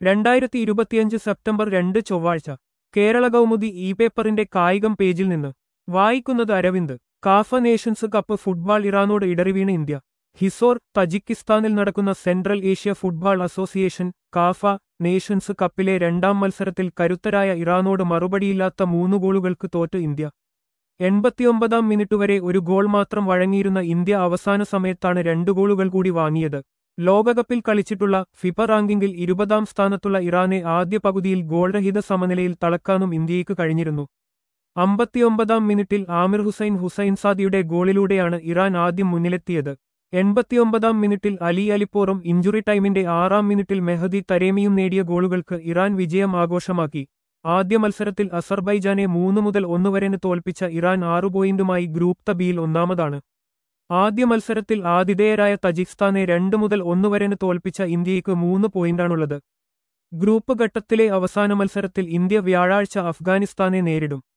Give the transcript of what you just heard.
രണ്ടായിരത്തി ഇരുപത്തിയഞ്ച് സെപ്റ്റംബർ രണ്ട് ചൊവ്വാഴ്ച കേരള കൗമുദി ഇ പേപ്പറിന്റെ കായികം പേജിൽ നിന്ന് വായിക്കുന്നത് Aravind CAFA nations cup football ഇറാനോട് ഇടറിവീണ് ഇന്ത്യ ഹിസോർ തജിക്കിസ്ഥാനിൽ നടക്കുന്ന central Asia football association CAFA nations കപ്പിലെ രണ്ടാം മത്സരത്തിൽ കരുത്തരായ ഇറാനോട് മറുപടിയില്ലാത്ത മൂന്ന് ഗോളുകൾക്ക് തോറ്റ് ഇന്ത്യ എൺപത്തിയൊമ്പതാം മിനിറ്റ് വരെ ഒരു ഗോൾ മാത്രം വഴങ്ങിയിരുന്ന ഇന്ത്യ അവസാന സമയത്താണ് രണ്ട് ഗോളുകൾ കൂടി വാങ്ങിയത് ലോകകപ്പിൽ കളിച്ചിട്ടുള്ള ഫിഫ റാങ്കിങ്ങിൽ ഇരുപതാം സ്ഥാനത്തുള്ള ഇറാനെ ആദ്യ പകുതിയിൽ ഗോൾരഹിത സമനിലയിൽ തളക്കാനും ഇന്ത്യയ്ക്ക് കഴിഞ്ഞിരുന്നു അമ്പത്തിയൊമ്പതാം മിനിറ്റിൽ ആമിർ ഹുസൈൻ ഹുസൈൻ സാദിയുടെ ഗോളിലൂടെയാണ് ഇറാൻ ആദ്യം മുന്നിലെത്തിയത് എൺപത്തിയൊമ്പതാം മിനിറ്റിൽ അലി അലിപ്പോറും ഇഞ്ചുറി ടൈമിന്റെ ആറാം മിനിറ്റിൽ മെഹദി തരേമിയും നേടിയ ഗോളുകൾക്ക് ഇറാൻ വിജയം ആഘോഷമാക്കി ആദ്യ മത്സരത്തിൽ അസർബൈജാനെ മൂന്ന് മുതൽ ഒന്ന് വരെന് തോൽപ്പിച്ച ഇറാൻ ആറു പോയിന്റുമായി ഗ്രൂപ്പ് തബിയിൽ ഒന്നാമതാണ് ആദ്യ മത്സരത്തിൽ ആതിഥേയരായ തജിക്സ്ഥാനെ രണ്ട് മുതൽ ഒന്ന് വരെന് തോൽപ്പിച്ച ഇന്ത്യയ്ക്ക് മൂന്ന് പോയിന്റാണുള്ളത് ഗ്രൂപ്പ് ഘട്ടത്തിലെ അവസാന മത്സരത്തിൽ ഇന്ത്യ വ്യാഴാഴ്ച അഫ്ഗാനിസ്ഥാനെ നേരിടും